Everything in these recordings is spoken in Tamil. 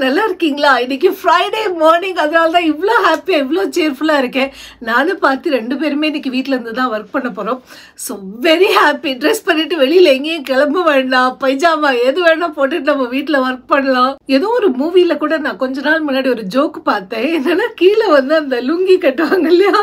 நல்லா இருக்கீங்களா இன்னைக்கு ஃப்ரைடே மார்னிங் அதனால தான் இவ்வளோ ஹாப்பியாக இவ்வளோ சேர்ஃபுல்லாக இருக்கேன் நானும் பார்த்து ரெண்டு பேருமே இன்னைக்கு வீட்டில் இருந்து தான் ஒர்க் பண்ண போகிறோம் ஸோ வெரி ஹாப்பி ட்ரெஸ் பண்ணிட்டு வெளியில் எங்கேயும் கிளம்ப வேண்டாம் பைஜாமா எது வேணா போட்டுட்டு நம்ம வீட்டில் ஒர்க் பண்ணலாம் ஏதோ ஒரு மூவியில் கூட நான் கொஞ்ச நாள் முன்னாடி ஒரு ஜோக் பார்த்தேன் என்னன்னா கீழே வந்து அந்த லுங்கி கட்டுவாங்க இல்லையா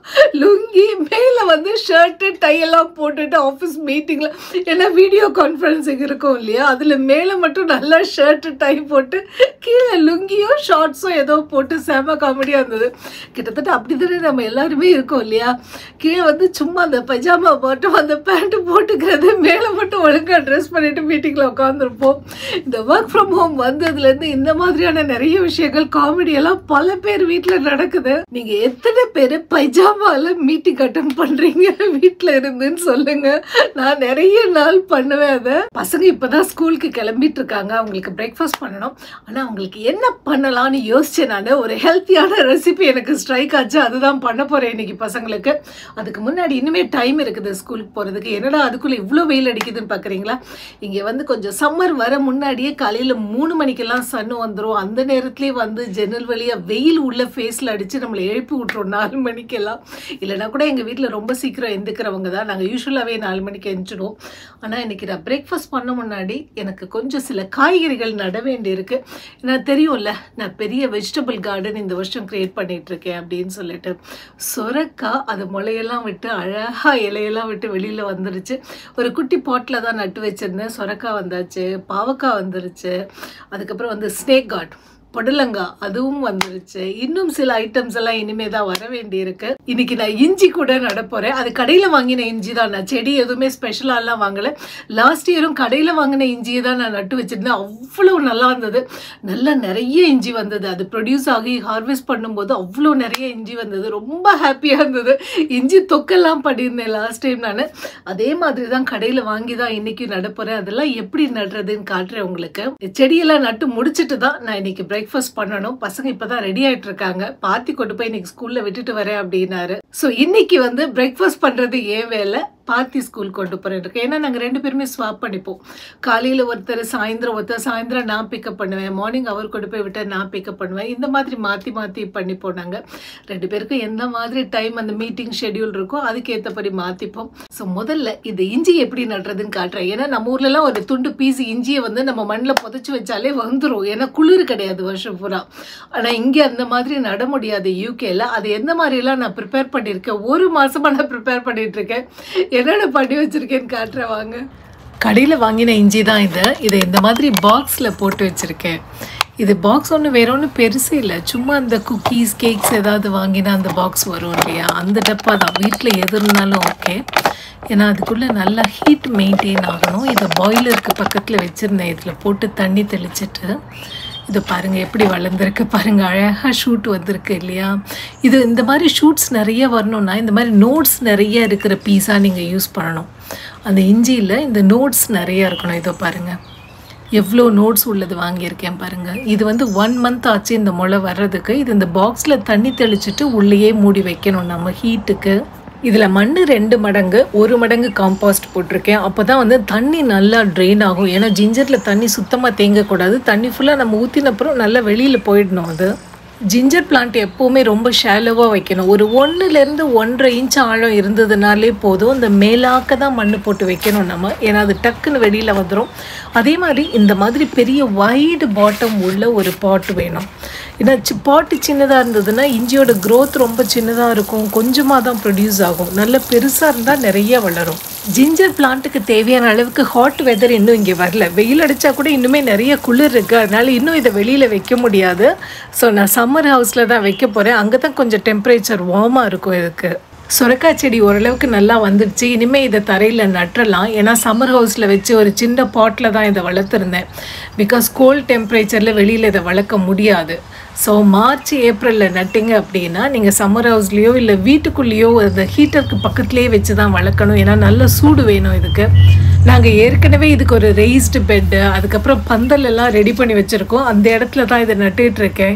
லுங்கி மேலே வந்து ஷர்ட்டு டை எல்லாம் போட்டுட்டு ஆஃபீஸ் மீட்டிங்கில் ஏன்னா வீடியோ கான்ஃபரன்சிங் இருக்கும் இல்லையா அதில் மேலே மட்டும் நல்லா ஷர்ட்டு டை போட்டு கீழே லுங்கியோ ஷார்ட்ஸோ ஏதோ போட்டு செம காமெடியாக இருந்தது கிட்டத்தட்ட அப்படி தானே நம்ம எல்லாருமே இருக்கோம் இல்லையா கீழே வந்து சும்மா அந்த பைஜாமா மட்டும் அந்த பேண்ட்டு போட்டுக்கிறது மேலே மட்டும் ஒழுங்காக ட்ரெஸ் பண்ணிட்டு மீட்டிங்கில் உட்காந்துருப்போம் இந்த ஒர்க் ஃப்ரம் ஹோம் வந்ததுலேருந்து இந்த மாதிரியான நிறைய விஷயங்கள் காமெடி எல்லாம் பல பேர் வீட்டில் நடக்குது நீங்கள் எத்தனை பேர் பைஜாமாவில் மீட்டிங் அட்டன் பண்ணுறீங்க வீட்டில் இருந்துன்னு சொல்லுங்க நான் நிறைய நாள் பண்ணுவேன் அதை பசங்க இப்போதான் ஸ்கூலுக்கு கிளம்பிட்டு இருக்காங்க அவங்களுக்கு பிரேக்ஃபாஸ்ட் பண்ணணும் ஆனால் அவங்களுக்கு என்ன பண்ணலாம்னு யோசிச்சேன் நான் ஒரு ஹெல்த்தியான ரெசிபி எனக்கு ஸ்ட்ரைக் ஆச்சு அதுதான் பண்ண போகிறேன் இன்னைக்கு பசங்களுக்கு அதுக்கு முன்னாடி இன்னுமே டைம் இருக்குது ஸ்கூலுக்கு போகிறதுக்கு என்னடா அதுக்குள்ளே இவ்வளோ வெயில் அடிக்குதுன்னு பார்க்குறீங்களா இங்கே வந்து கொஞ்சம் சம்மர் வர முன்னாடியே காலையில் மூணு மணிக்கெல்லாம் சன்னு வந்துடும் அந்த நேரத்துலேயே வந்து ஜன்னல் வழியாக வெயில் உள்ள ஃபேஸில் அடித்து நம்மளை எழுப்பி விட்ருவோம் நாலு மணிக்கெல்லாம் இல்லைனா கூட எங்கள் வீட்டில் ரொம்ப சீக்கிரம் எந்திக்கிறவங்க தான் நாங்கள் யூஸ்வலாகவே நாலு மணிக்கு எந்திச்சிடுவோம் ஆனால் இன்னைக்கு நான் பிரேக்ஃபாஸ்ட் பண்ண முன்னாடி எனக்கு கொஞ்சம் சில காய்கறிகள் நட வேண்டியிருக்கு நான் தெரியும்ல நான் பெரிய வெஜிடபிள் கார்டன் இந்த வருஷம் க்ரியேட் பண்ணிட்டு இருக்கேன் அப்படின்னு சொல்லிட்டு சொரக்காய் அது முளையெல்லாம் விட்டு அழகாக இலையெல்லாம் விட்டு வெளியில் வந்துருச்சு ஒரு குட்டி பாட்டில் தான் நட்டு வச்சிருந்தேன் சொரக்காய் வந்தாச்சு பாவக்காய் வந்துருச்சு அதுக்கப்புறம் வந்து ஸ்னேக் கார்ட் புடலங்காய் அதுவும் வந்துருச்சு இன்னும் சில ஐட்டம்ஸ் எல்லாம் இனிமே தான் வர வேண்டியிருக்கு இன்னைக்கு நான் இஞ்சி கூட நட போறேன் அது கடையில் வாங்கின இஞ்சி தான் நான் செடி எதுவுமே ஸ்பெஷலாலாம் வாங்கல லாஸ்ட் இயரும் கடையில் வாங்கின இஞ்சியை தான் நான் நட்டு வச்சிருந்தேன் அவ்வளோ நல்லா இருந்தது நல்லா நிறைய இஞ்சி வந்தது அது ப்ரொடியூஸ் ஆகி ஹார்வெஸ்ட் பண்ணும்போது அவ்வளோ நிறைய இஞ்சி வந்தது ரொம்ப ஹாப்பியாக இருந்தது இஞ்சி தொக்கெல்லாம் பண்ணியிருந்தேன் லாஸ்ட் டைம் நான் அதே மாதிரி தான் கடையில் வாங்கி தான் இன்னைக்கு நட போறேன் அதெல்லாம் எப்படி நடுறதுன்னு காட்டுறேன் உங்களுக்கு செடியெல்லாம் நட்டு முடிச்சிட்டு தான் நான் இன்னைக்கு பிரேக்ஃபாஸ்ட் பண்ணணும் பசங்க இப்பதான் ரெடி ஆயிட்டு இருக்காங்க பாத்தி கொண்டு போய் இன்னைக்கு ஸ்கூல்ல விட்டுட்டு வரேன் அப்படின்னாரு ஸோ இன்னைக்கு வந்து பிரேக்ஃபாஸ்ட் பண்றது ஏன் வேலை பாத்தி ஸ்கூல் கொண்டு போறேன் இருக்கு ஏன்னா நாங்கள் ரெண்டு பேருமே ஸ்வாப் பண்ணிப்போம் காலையில் ஒருத்தர் சாயந்தரம் ஒருத்தர் சாயந்தரம் நான் பிக்கப் பண்ணுவேன் மார்னிங் அவர் கொண்டு போய் விட்டு நான் பிக்கப் பண்ணுவேன் இந்த மாதிரி மாற்றி மாற்றி பண்ணி போனாங்க ரெண்டு பேருக்கும் எந்த மாதிரி டைம் அந்த மீட்டிங் ஷெட்யூல் இருக்கோ அதுக்கு ஏற்றபடி மாற்றிப்போம் ஸோ முதல்ல இந்த இஞ்சி எப்படி நடுறதுன்னு காட்டுறேன் ஏன்னா நம்ம ஊர்லலாம் ஒரு துண்டு பீஸ் இஞ்சியை வந்து நம்ம மண்ணில் புதைச்சி வச்சாலே வந்துடும் ஏன்னா குளிர் கிடையாது வருஷம் பூரா ஆனால் இங்கே அந்த மாதிரி நட முடியாது யூகேல அது எந்த மாதிரிலாம் நான் ப்ரிப்பேர் பண்ணியிருக்கேன் ஒரு மாசமா நான் ப்ரிப்பேர் பண்ணிட்டு இருக்கேன் என்னென்ன பண்ணி வச்சிருக்கேன்னு காட்டுறேன் வாங்க கடையில் வாங்கின இஞ்சி தான் இது இதை இந்த மாதிரி பாக்ஸில் போட்டு வச்சுருக்கேன் இது பாக்ஸ் ஒன்று வேற ஒன்றும் பெருசு இல்லை சும்மா அந்த குக்கீஸ் கேக்ஸ் ஏதாவது வாங்கினா அந்த பாக்ஸ் வரும் இல்லையா அந்த டப்பா தான் வீட்டில் எது இருந்தாலும் ஓகே ஏன்னா அதுக்குள்ளே நல்லா ஹீட் மெயின்டைன் ஆகணும் இதை பாய்லருக்கு பக்கத்தில் வச்சுருந்தேன் இதில் போட்டு தண்ணி தெளிச்சிட்டு இது பாருங்க எப்படி வளர்ந்துருக்கு பாருங்க அழகாக ஷூட் வந்திருக்கு இல்லையா இது இந்த மாதிரி ஷூட்ஸ் நிறைய வரணும்னா இந்த மாதிரி நோட்ஸ் நிறைய இருக்கிற பீஸாக நீங்கள் யூஸ் பண்ணணும் அந்த இஞ்சியில் இந்த நோட்ஸ் நிறைய இருக்கணும் இதோ பாருங்கள் எவ்வளோ நோட்ஸ் உள்ளது வாங்கியிருக்கேன் பாருங்கள் இது வந்து ஒன் மந்த் ஆச்சு இந்த முளை வர்றதுக்கு இது இந்த பாக்ஸில் தண்ணி தெளிச்சிட்டு உள்ளேயே மூடி வைக்கணும் நம்ம ஹீட்டுக்கு இதில் மண் ரெண்டு மடங்கு ஒரு மடங்கு காம்பாஸ்ட் போட்டிருக்கேன் அப்போ தான் வந்து தண்ணி நல்லா ட்ரெயின் ஆகும் ஏன்னா ஜிஞ்சரில் தண்ணி சுத்தமாக தேங்கக்கூடாது தண்ணி ஃபுல்லாக நம்ம ஊற்றினப்புறம் நல்லா வெளியில் போயிடணும் அது ஜிஞ்சர் பிளான்ட் எப்போவுமே ரொம்ப ஷேலோவாக வைக்கணும் ஒரு ஒன்றுலேருந்து ஒன்றரை இன்ச் ஆழம் இருந்ததுனாலே போதும் இந்த மேலாக்க தான் மண் போட்டு வைக்கணும் நம்ம ஏன்னா அது டக்குன்னு வெளியில் வந்துடும் அதே மாதிரி இந்த மாதிரி பெரிய வைடு பாட்டம் உள்ள ஒரு பாட் வேணும் ஏன்னா சி பாட்டு சின்னதாக இருந்ததுன்னா இஞ்சியோட க்ரோத் ரொம்ப சின்னதாக இருக்கும் கொஞ்சமாக தான் ப்ரொடியூஸ் ஆகும் நல்ல பெருசாக இருந்தால் நிறைய வளரும் ஜிஞ்சர் பிளான்ட்டுக்கு தேவையான அளவுக்கு ஹாட் வெதர் இன்னும் இங்கே வரல வெயில் அடித்தா கூட இன்னுமே நிறைய குளிர் இருக்குது அதனால இன்னும் இதை வெளியில் வைக்க முடியாது ஸோ நான் சம்மர் ஹவுஸில் தான் வைக்க போகிறேன் அங்கே தான் கொஞ்சம் டெம்பரேச்சர் வார்மாக இருக்கும் இதுக்கு சுரக்காய் செடி ஓரளவுக்கு நல்லா வந்துடுச்சு இனிமேல் இதை தரையில் நட்டுறலாம் ஏன்னா சம்மர் ஹவுஸில் வச்சு ஒரு சின்ன பாட்டில் தான் இதை வளர்த்துருந்தேன் பிகாஸ் கோல்ட் டெம்பரேச்சரில் வெளியில் இதை வளர்க்க முடியாது ஸோ மார்ச் ஏப்ரலில் நட்டிங்க அப்படின்னா நீங்கள் சம்மர் ஹவுஸ்லேயோ இல்லை வீட்டுக்குள்ளேயோ அந்த ஹீட்டருக்கு பக்கத்துலேயே வச்சு தான் வளர்க்கணும் ஏன்னா நல்ல சூடு வேணும் இதுக்கு நாங்கள் ஏற்கனவே இதுக்கு ஒரு ரெய்ஸ்டு பெட்டு அதுக்கப்புறம் பந்தல் எல்லாம் ரெடி பண்ணி வச்சுருக்கோம் அந்த இடத்துல தான் இதை நட்டுட்டு இருக்கேன்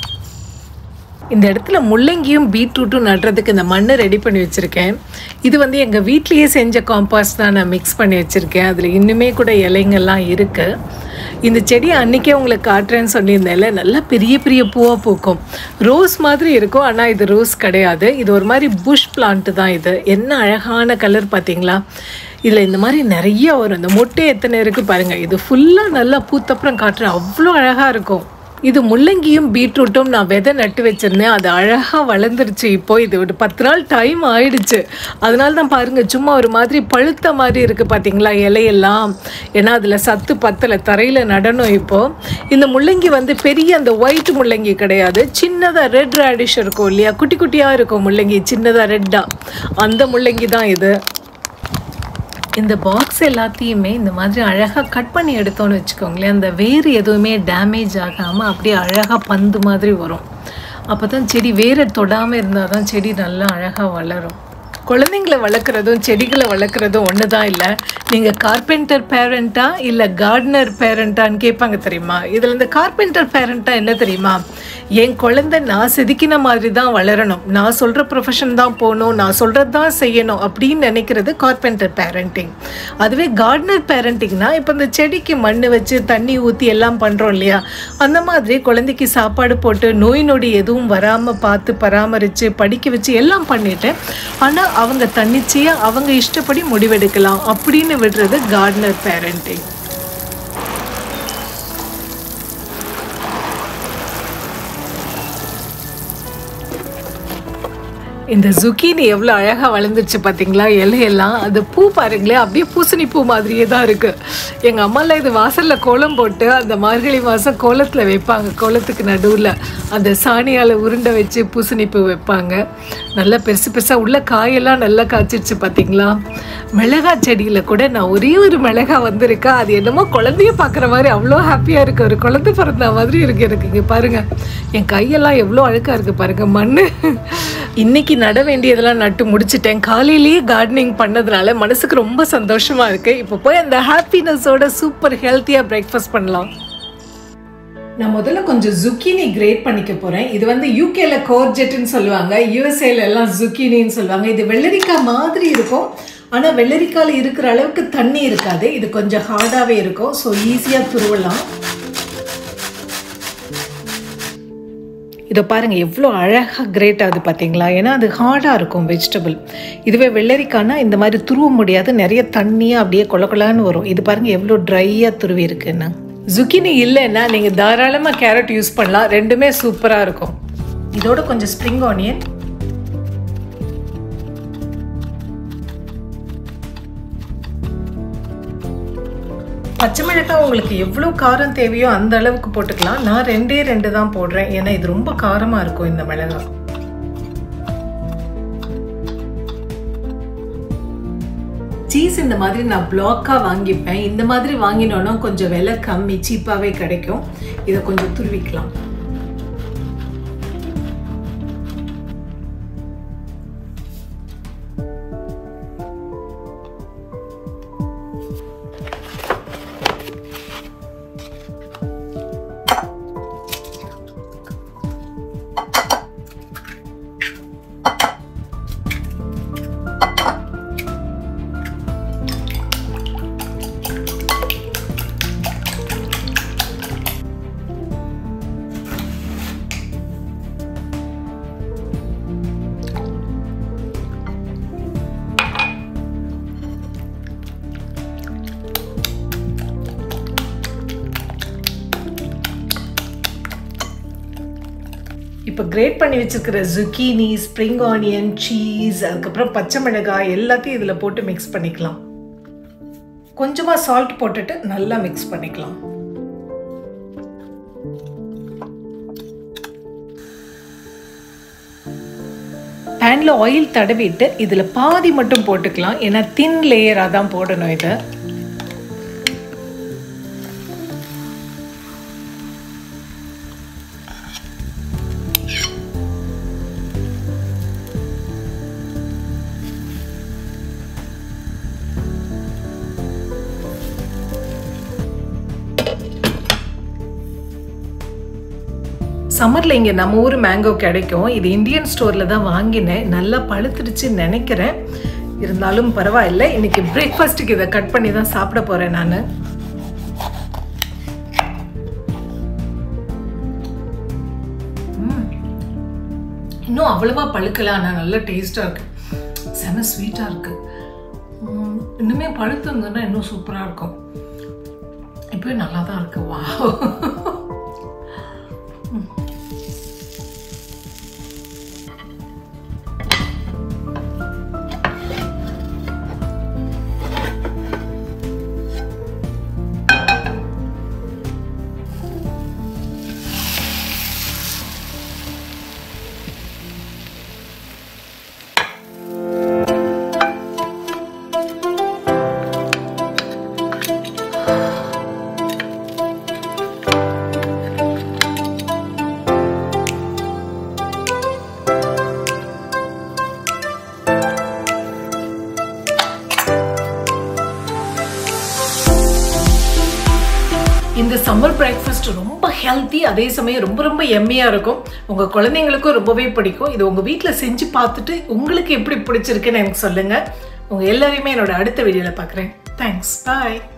இந்த இடத்துல முள்ளங்கியும் பீட்ரூட்டும் நடுறதுக்கு இந்த மண்ணை ரெடி பண்ணி வச்சுருக்கேன் இது வந்து எங்கள் வீட்லேயே செஞ்ச காம்பாஸ்ட் தான் நான் மிக்ஸ் பண்ணி வச்சுருக்கேன் அதில் இன்னுமே கூட இலைங்கள்லாம் இருக்குது இந்த செடி அன்றைக்கே உங்களுக்கு காட்டுறேன்னு சொல்லியிருந்தேன்ல நல்லா பெரிய பெரிய பூவாக பூக்கும் ரோஸ் மாதிரி இருக்கும் ஆனால் இது ரோஸ் கிடையாது இது ஒரு மாதிரி புஷ் பிளான்ட் தான் இது என்ன அழகான கலர் பார்த்தீங்களா இதில் இந்த மாதிரி நிறைய வரும் இந்த மொட்டை எத்தனை இருக்குது பாருங்கள் இது ஃபுல்லாக நல்லா பூத்தப்புறம் காட்டுறேன் அவ்வளோ அழகாக இருக்கும் இது முள்ளங்கியும் பீட்ரூட்டும் நான் விதை நட்டு வச்சிருந்தேன் அது அழகாக வளர்ந்துருச்சு இப்போ இது ஒரு பத்து நாள் டைம் ஆயிடுச்சு அதனால தான் பாருங்க சும்மா ஒரு மாதிரி பழுத்த மாதிரி இருக்குது பார்த்தீங்களா இலையெல்லாம் ஏன்னா அதில் சத்து பத்தலை தரையில் நடணும் இப்போ இந்த முள்ளங்கி வந்து பெரிய அந்த ஒயிட் முள்ளங்கி கிடையாது சின்னதாக ரெட் ரேடிஷ் இருக்கும் இல்லையா குட்டி குட்டியாக இருக்கும் முள்ளங்கி சின்னதாக ரெட்டாக அந்த முள்ளங்கி தான் இது இந்த பாக்ஸ் எல்லாத்தையுமே இந்த மாதிரி அழகாக கட் பண்ணி எடுத்தோன்னு வச்சுக்கோங்களேன் அந்த வேர் எதுவுமே டேமேஜ் ஆகாமல் அப்படியே அழகாக பந்து மாதிரி வரும் அப்போ தான் செடி வேரை தொடாமல் இருந்தால் தான் செடி நல்லா அழகாக வளரும் குழந்தைங்களை வளர்க்குறதும் செடிகளை வளர்க்குறதும் ஒன்று தான் இல்லை நீங்கள் கார்பெண்டர் பேரண்ட்டா இல்லை கார்டனர் பேரண்ட்டான்னு கேட்பாங்க தெரியுமா இதில் இந்த கார்பெண்டர் பேரண்ட்டா என்ன தெரியுமா என் குழந்தை நான் செதுக்கின மாதிரி தான் வளரணும் நான் சொல்கிற ப்ரொஃபஷன் தான் போகணும் நான் சொல்கிறது தான் செய்யணும் அப்படின்னு நினைக்கிறது கார்பெண்டர் பேரண்டிங் அதுவே கார்டனர் பேரண்டிங்னா இப்போ இந்த செடிக்கு மண் வச்சு தண்ணி ஊற்றி எல்லாம் பண்ணுறோம் இல்லையா அந்த மாதிரி குழந்தைக்கு சாப்பாடு போட்டு நோய் நொடி எதுவும் வராமல் பார்த்து பராமரித்து படிக்க வச்சு எல்லாம் பண்ணிட்டேன் ஆனால் அவங்க தன்னிச்சையாக அவங்க இஷ்டப்படி முடிவெடுக்கலாம் அப்படின்னு விடுறது கார்டனர் பேரண்டிங் இந்த zucchini எவ்வளோ அழகாக வளர்ந்துருச்சு பார்த்தீங்களா இலையெல்லாம் அது பூ பாருங்களேன் அப்படியே பூசணி பூ மாதிரியே தான் இருக்குது எங்கள் அம்மாலாம் இது வாசலில் கோலம் போட்டு அந்த மார்கழி மாதம் கோலத்தில் வைப்பாங்க கோலத்துக்கு நடுவில் அந்த சாணியால் உருண்டை வச்சு பூசணி பூ வைப்பாங்க நல்லா பெருசு பெருசாக உள்ள காயெல்லாம் நல்லா காய்ச்சிருச்சு பார்த்தீங்களா மிளகா செடியில் கூட நான் ஒரே ஒரு மிளகா வந்திருக்கா அது என்னமோ குழந்தைய பார்க்குற மாதிரி அவ்வளோ ஹாப்பியாக இருக்குது ஒரு குழந்தை பிறந்த மாதிரி இருக்குது எனக்கு இங்கே பாருங்கள் என் கையெல்லாம் எவ்வளோ அழுக்காக இருக்குது பாருங்கள் மண் இன்னைக்கு நட வேண்டியதெல்லாம் நட்டு முடிச்சிட்டேன் காலையிலேயே கார்டனிங் பண்ணதுனால மனசுக்கு ரொம்ப சந்தோஷமா இருக்கு இப்போ போய் அந்த ஹாப்பினஸோட சூப்பர் ஹெல்த்தியா பிரேக்ஃபாஸ்ட் பண்ணலாம் நான் முதல்ல கொஞ்சம் zucchini கிரேட் பண்ணிக்க போறேன் இது வந்து யூகேல கோர்ஜெட்னு சொல்லுவாங்க யூஎஸ்ஏல எல்லாம் zucchiniன்னு சொல்லுவாங்க இது வெள்ளரிக்காய் மாதிரி இருக்கும் ஆனா வெள்ளரிக்காயில இருக்கிற அளவுக்கு தண்ணி இருக்காது இது கொஞ்சம் ஹார்டாவே இருக்கும் ஸோ ஈஸியா துருவலாம் இதை பாருங்கள் எவ்வளோ அழகாக கிரேட் ஆகுது பார்த்தீங்களா ஏன்னா அது ஹார்டாக இருக்கும் வெஜிடபிள் இதுவே வெள்ளரிக்கானா இந்த மாதிரி துருவ முடியாது நிறைய தண்ணியாக அப்படியே கொல கொலான்னு வரும் இது பாருங்கள் எவ்வளோ ட்ரையாக துருவி இருக்குன்னு zucchini இல்லைன்னா நீங்கள் தாராளமாக கேரட் யூஸ் பண்ணலாம் ரெண்டுமே சூப்பராக இருக்கும் இதோட கொஞ்சம் ஸ்ப்ரிங் ஆனியன் பச்சை மிளகாய் உங்களுக்கு எவ்வளோ காரம் தேவையோ அந்த அளவுக்கு போட்டுக்கலாம் நான் ரெண்டே ரெண்டு தான் போடுறேன் ஏன்னா இது ரொம்ப காரமாக இருக்கும் இந்த மிளகாய் சீஸ் இந்த மாதிரி நான் பிளாக்காக வாங்கிப்பேன் இந்த மாதிரி வாங்கினோன்னா கொஞ்சம் விலை கம்மி சீப்பாகவே கிடைக்கும் இதை கொஞ்சம் துருவிக்கலாம் இப்போ கிரேட் பண்ணி வச்சிருக்கிற zucchini ஸ்ப்ரிங் ஆனியன் சீஸ் அதுக்கப்புறம் பச்சை மிளகாய் எல்லாத்தையும் இதில் போட்டு மிக்ஸ் பண்ணிக்கலாம் கொஞ்சமாக சால்ட் போட்டுட்டு நல்லா மிக்ஸ் பண்ணிக்கலாம் பேனில் ஆயில் தடவிட்டு இதில் பாதி மட்டும் போட்டுக்கலாம் ஏன்னா தின் லேயராக தான் போடணும் இதை சம்மரில் இங்கே நம்ம ஊர் மேங்கோ கிடைக்கும் இது இந்தியன் ஸ்டோரில் தான் வாங்கினேன் நல்லா பழுத்துடுச்சுன்னு நினைக்கிறேன் இருந்தாலும் பரவாயில்ல இன்னைக்கு பிரேக்ஃபாஸ்ட்டுக்கு இதை கட் பண்ணி தான் சாப்பிட போகிறேன் நான் இன்னும் அவ்வளவா பழுக்கல ஆனால் நல்ல டேஸ்ட்டாக இருக்கு செம ஸ்வீட்டாக இருக்கு உம், இன்னுமே பழுத்து இருந்ததுன்னா இன்னும் சூப்பராக இருக்கும் இப்போயே நல்லா தான் இருக்கு வா இந்த சம்மர் பிரேக்ஃபாஸ்ட் ரொம்ப ஹெல்த்தி அதே சமயம் ரொம்ப ரொம்ப எம்மியாக இருக்கும் உங்கள் குழந்தைங்களுக்கும் ரொம்பவே பிடிக்கும் இது உங்கள் வீட்டில் செஞ்சு பார்த்துட்டு உங்களுக்கு எப்படி பிடிச்சிருக்குன்னு எனக்கு சொல்லுங்கள் உங்கள் எல்லாரையுமே என்னோட அடுத்த வீடியோவில் பார்க்குறேன் தேங்க்ஸ் பாய்